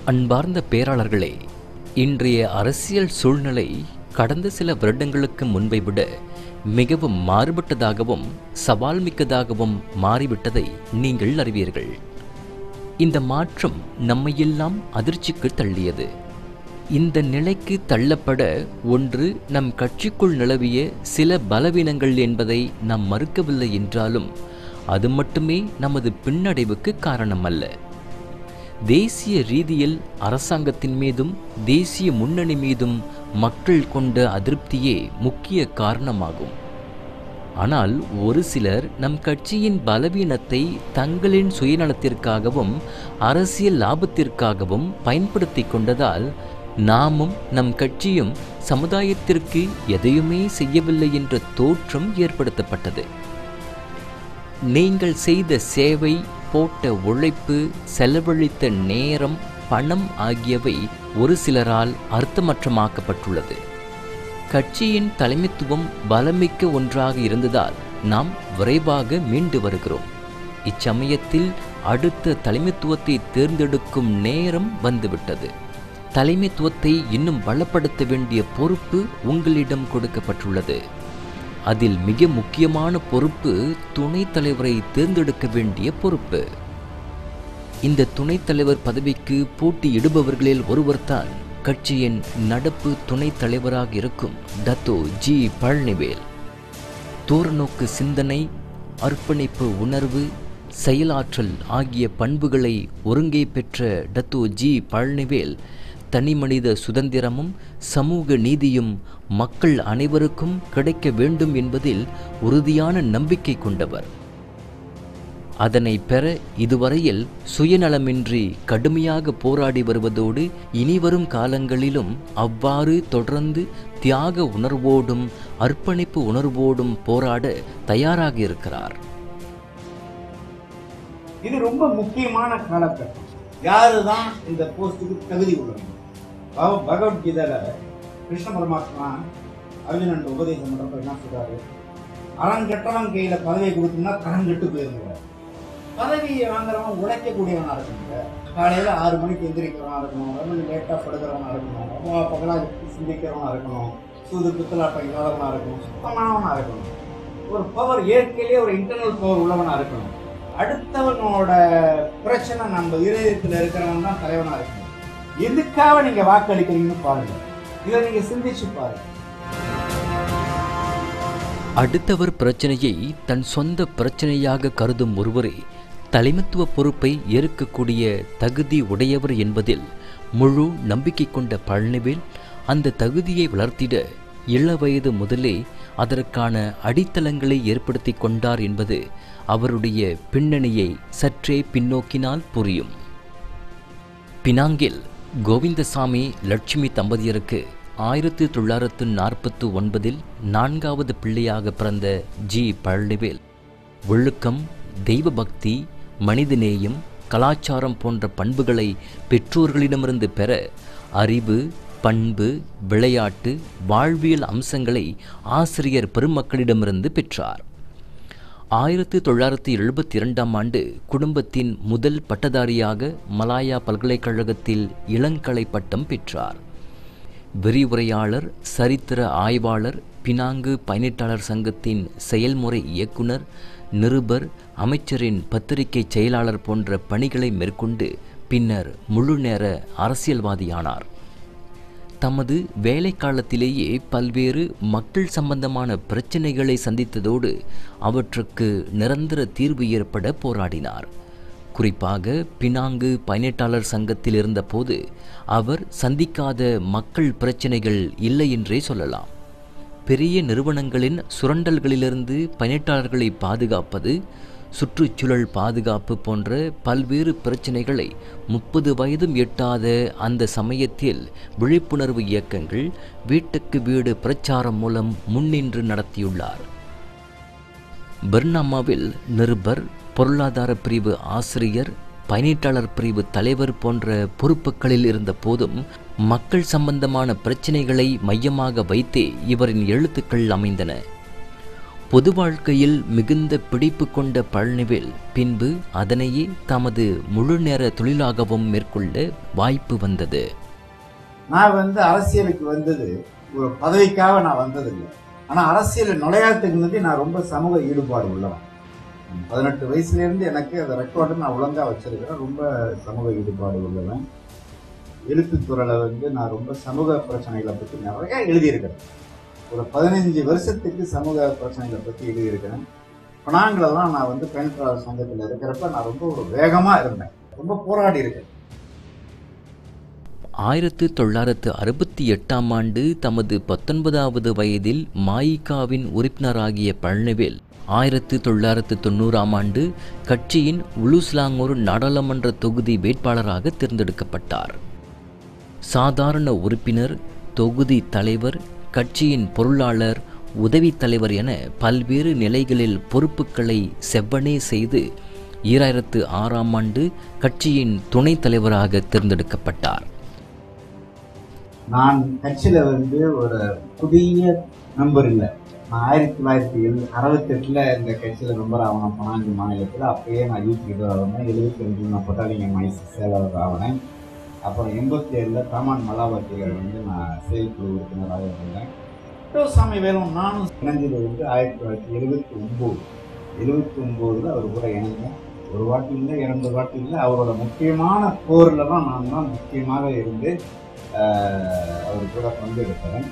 அன்பார்ந்த பேராளர்களே இன்றைய அரசியல் சூழ்நிலை கடந்த சில வருடங்களுக்கு முன்பை விட மிகவும் மாறுபட்டதாகவும் சவால் மிக்கதாகவும் மாறிவிட்டதை நீங்கள் அறிவீர்கள் இந்த மாற்றம் நம்மையெல்லாம் அதிர்ச்சிக்கு தள்ளியது இந்த நிலைக்கு தள்ளப்பட ஒன்று நம் கட்சிக்குள் நிலவிய சில பலவீனங்கள் என்பதை நாம் மறுக்கவில்லை என்றாலும் அது மட்டுமே நமது பின்னடைவுக்கு காரணம் அல்ல தேசிய ரீதியில் அரசாங்கத்தின் மீதும் தேசிய முன்னணி மீதும் மக்கள் கொண்ட அதிருப்தியே முக்கிய காரணமாகும் ஆனால் ஒரு சிலர் நம் கட்சியின் பலவீனத்தை தங்களின் சுயநலத்திற்காகவும் அரசியல் லாபத்திற்காகவும் பயன்படுத்தி கொண்டதால் நாமும் நம் கட்சியும் சமுதாயத்திற்கு எதையுமே செய்யவில்லை என்ற தோற்றம் ஏற்படுத்தப்பட்டது நீங்கள் செய்த சேவை போட்ட உழைப்பு செலவழித்த நேரம் பணம் ஆகியவை ஒரு சிலரால் அர்த்தமற்றமாக்கப்பட்டுள்ளது கட்சியின் தலைமைத்துவம் பலமிக்க ஒன்றாக இருந்ததால் நாம் விரைவாக மீண்டு வருகிறோம் இச்சமயத்தில் அடுத்த தலைமைத்துவத்தை தேர்ந்தெடுக்கும் நேரம் வந்துவிட்டது தலைமைத்துவத்தை இன்னும் பலப்படுத்த வேண்டிய பொறுப்பு உங்களிடம் கொடுக்கப்பட்டுள்ளது அதில் மிக முக்கியமான பொறுப்பு துணைத் தலைவரை தேர்ந்தெடுக்க வேண்டிய பொறுப்பு இந்த துணைத் தலைவர் பதவிக்கு போட்டியிடுபவர்களில் ஒருவர்தான் கட்சியின் நடப்பு துணைத் தலைவராக இருக்கும் டத்தோ ஜி பழனிவேல் தூரநோக்கு சிந்தனை அர்ப்பணிப்பு உணர்வு செயலாற்றல் ஆகிய பண்புகளை ஒருங்கே பெற்ற டத்தோ ஜி பழனிவேல் தனிமனித சுதந்திரமும் சமூக நீதியும் மக்கள் அனைவருக்கும் கிடைக்க வேண்டும் என்பதில் உறுதியான நம்பிக்கை கொண்டவர் அதனை பெற இதுவரையில் சுயநலமின்றி கடுமையாக போராடி வருவதோடு இனிவரும் காலங்களிலும் அவ்வாறு தொடர்ந்து தியாக உணர்வோடும் அர்ப்பணிப்பு உணர்வோடும் போராட தயாராக இருக்கிறார் இது ரொம்ப முக்கியமான காலகட்டம் யாரு தான் இந்த போஸ்டுக்கு தகுதி உள்ளவங்க பகவ- பகவத்கீதையில கிருஷ்ண பரமாத்மா அர்ஜுனன் உபதேசம் பண்றப்ப என்ன சொல்றாரு அறங்கெட்டவன் கையில பதவியை கொடுத்தோம்னா கடன் கெட்டு போயிருந்தார் பதவியை வாங்குறவன் உழைக்கக்கூடியவனா இருக்கணுங்க காலையில ஆறு மணிக்கு எந்திரிக்கிறவனா இருக்கணும் ரொம்ப லேட்டா படுக்கிறவனா இருக்கணும் ரொம்ப பகலா சிந்திக்கிறவனா இருக்கணும் சூது பித்தலாட்டம் இல்லாதவனா இருக்கணும் சுத்தமானவனா இருக்கணும் ஒரு பவர் இயற்கையிலேயே ஒரு இன்டர்னல் பவர் உள்ளவனா இருக்கணும் அடுத்தவனோட பிரச்சனை நம்ம இதயத்தில் இருக்கிறவன் தான் தலைவனா இருக்கணும் எதுக்காக நீங்க வாக்களிக்கிறீங்கன்னு பாருங்க இதை நீங்க சிந்திச்சு பாருங்க அடுத்தவர் பிரச்சனையை தன் சொந்த பிரச்சனையாக கருதும் ஒருவரே தலைமைத்துவ பொறுப்பை ஏற்கக்கூடிய தகுதி உடையவர் என்பதில் முழு நம்பிக்கை கொண்ட பழனிவேல் அந்த தகுதியை வளர்த்திட இளவயது முதலே அதற்கான அடித்தளங்களை ஏற்படுத்தி கொண்டார் என்பது அவருடைய பின்னணியை சற்றே பின்னோக்கினால் புரியும் பினாங்கில் கோவிந்தசாமி லட்சுமி தம்பதியருக்கு ஆயிரத்தி தொள்ளாயிரத்து நாற்பத்து ஒன்பதில் நான்காவது பிள்ளையாக பிறந்த ஜி பழனிவேல் ஒழுக்கம் தெய்வ பக்தி மனிதநேயம் கலாச்சாரம் போன்ற பண்புகளை பெற்றோர்களிடமிருந்து பெற அறிவு பண்பு விளையாட்டு வாழ்வியல் அம்சங்களை ஆசிரியர் பெருமக்களிடமிருந்து பெற்றார் ஆயிரத்தி தொள்ளாயிரத்தி எழுபத்தி இரண்டாம் ஆண்டு குடும்பத்தின் முதல் பட்டதாரியாக மலாயா பல்கலைக்கழகத்தில் இளங்கலை பட்டம் பெற்றார் விரிவுரையாளர் சரித்திர ஆய்வாளர் பினாங்கு பயணிட்டாளர் சங்கத்தின் செயல்முறை இயக்குனர் நிருபர் அமைச்சரின் பத்திரிகை செயலாளர் போன்ற பணிகளை மேற்கொண்டு பின்னர் முழுநேர அரசியல்வாதியானார் தமது வேலை காலத்திலேயே பல்வேறு மக்கள் சம்பந்தமான பிரச்சனைகளை சந்தித்ததோடு அவற்றுக்கு நிரந்தர தீர்வு ஏற்பட போராடினார் குறிப்பாக பினாங்கு பயணிட்டாளர் சங்கத்தில் இருந்தபோது அவர் சந்திக்காத மக்கள் பிரச்சனைகள் இல்லை என்றே சொல்லலாம் பெரிய நிறுவனங்களின் சுரண்டல்களிலிருந்து பயணிட்டாளர்களை பாதுகாப்பது சுற்றுச்சூழல் பாதுகாப்பு போன்ற பல்வேறு பிரச்சனைகளை முப்பது வயதும் எட்டாத அந்த சமயத்தில் விழிப்புணர்வு இயக்கங்கள் வீட்டுக்கு வீடு பிரச்சாரம் மூலம் முன்னின்று நடத்தியுள்ளார் பர்னாமாவில் நிருபர் பொருளாதார பிரிவு ஆசிரியர் பயணீட்டாளர் பிரிவு தலைவர் போன்ற பொறுப்புகளில் இருந்த போதும் மக்கள் சம்பந்தமான பிரச்சனைகளை மையமாக வைத்தே இவரின் எழுத்துக்கள் அமைந்தன பொது வாழ்க்கையில் மிகுந்த பிடிப்பு கொண்ட பழனிவேல் பின்பு அதனையே தமது முழு நேர தொழிலாகவும் மேற்கொள்ள வாய்ப்பு வந்தது நான் வந்து அரசியலுக்கு வந்தது ஒரு பதவிக்காக நான் வந்ததில்லை ஆனால் அரசியலில் நுழையாததுக்கு முன்னாடி நான் ரொம்ப சமூக ஈடுபாடு உள்ளவன் பதினெட்டு வயசுலேருந்து எனக்கு அந்த ரெக்கார்டு நான் ஒழுங்காக வச்சிருக்கிறேன் ரொம்ப சமூக ஈடுபாடு உள்ளவன் எழுத்துத்துறையில் வந்து நான் ரொம்ப சமூக பிரச்சனைகளை பற்றி நிறைய எழுதியிருக்கிறேன் ஒரு பதினஞ்சு வருஷத்துக்கு சமூக பிரச்சனைகளை பற்றி எழுதியிருக்கிறேன் பணாங்களெல்லாம் நான் வந்து பயணிப்பாளர் சங்கத்தில் இருக்கிறப்ப நான் ரொம்ப ஒரு வேகமாக இருந்தேன் ரொம்ப போராடி இருக்கேன் ஆயிரத்து தொள்ளாயிரத்து அறுபத்தி எட்டாம் ஆண்டு தமது பத்தொன்பதாவது வயதில் மாயிகாவின் உறுப்பினராகிய பழனிவேல் ஆயிரத்து தொள்ளாயிரத்து தொண்ணூறாம் ஆண்டு கட்சியின் உலுஸ்லாங்கூர் நாடாளுமன்ற தொகுதி வேட்பாளராக தேர்ந்தெடுக்கப்பட்டார் சாதாரண உறுப்பினர் தொகுதி தலைவர் கட்சியின் பொருளாளர் உதவித் தலைவர் என பல்வேறு நிலைகளில் பொறுப்புகளை செவ்வனே செய்து ஈராயிரத்து ஆறாம் ஆண்டு கட்சியின் துணைத் தலைவராக தேர்ந்தெடுக்கப்பட்டார் நான் கட்சியில் வந்து ஒரு புதிய மெம்பர் இல்லை நான் ஆயிரத்தி தொள்ளாயிரத்தி எழு அறுபத்தெட்டில் இந்த கட்சியில் மெம்பர் ஆகணும் பனாங்கு மாநிலத்தில் அப்பயே நான் யூத் லீடர் ஆகினேன் எழுபத்தி ரெண்டில் நான் பொட்டாலிங்க மைஸ் செயலாளர் ஆகினேன் அப்புறம் எண்பத்தி ஏழில் தாமான் மலாவத்தியில் வந்து நான் செயற்குழு உறுப்பினராக இருந்தேன் சாமி வேலும் நானும் இணைஞ்சது வந்து ஆயிரத்தி தொள்ளாயிரத்தி எழுபத்தி ஒம்பது எழுபத்தி ஒம்போதில் அவர் கூட இணைஞ்சேன் ஒரு வாட்டி இல்லை இரண்டு வாட்டி இல்லை அவரோட முக்கியமான போரில் தான் நான் தான் முக்கியமாக இருந்து ஆஹ், அவர் கூட பங்கெடுத்தேன்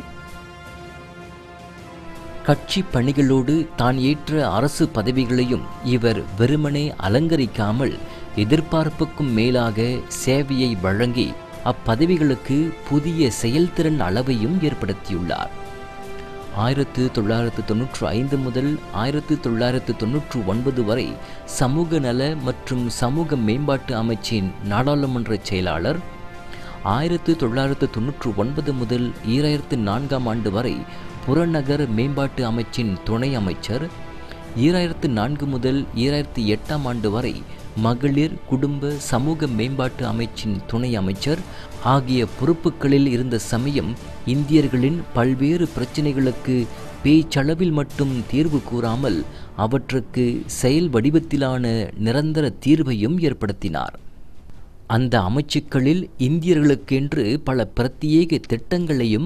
கட்சி பணிகளோடு தான் ஏற்ற அரசு பதவிகளையும் இவர் வெறுமனே அலங்கரிக்காமல் எதிர்பார்ப்புக்கும் மேலாக சேவையை வழங்கி அப்பதவிகளுக்கு புதிய செயல்திறன் அளவையும் ஏற்படுத்தியுள்ளார் ஆயிரத்து தொள்ளாயிரத்து தொன்னூற்று ஐந்து முதல் ஆயிரத்து தொள்ளாயிரத்து தொன்னூற்று ஒன்பது வரை சமூக நல மற்றும் சமூக மேம்பாட்டு அமைச்சின் நாடாளுமன்ற செயலாளர் ஆயிரத்து தொள்ளாயிரத்து தொன்னூற்று ஒன்பது முதல் ஈராயிரத்து நான்காம் ஆண்டு வரை புறநகர் மேம்பாட்டு அமைச்சின் துணை அமைச்சர் ஈராயிரத்து நான்கு முதல் ஈராயிரத்து எட்டாம் ஆண்டு வரை மகளிர் குடும்ப சமூக மேம்பாட்டு அமைச்சின் துணை அமைச்சர் ஆகிய பொறுப்புகளில் இருந்த சமயம் இந்தியர்களின் பல்வேறு பிரச்சினைகளுக்கு பேச்சளவில் மட்டும் தீர்வு கூறாமல் அவற்றுக்கு செயல் வடிவத்திலான நிரந்தர தீர்வையும் ஏற்படுத்தினார் அந்த அமைச்சுக்களில் இந்தியர்களுக்கென்று பல பிரத்யேக திட்டங்களையும்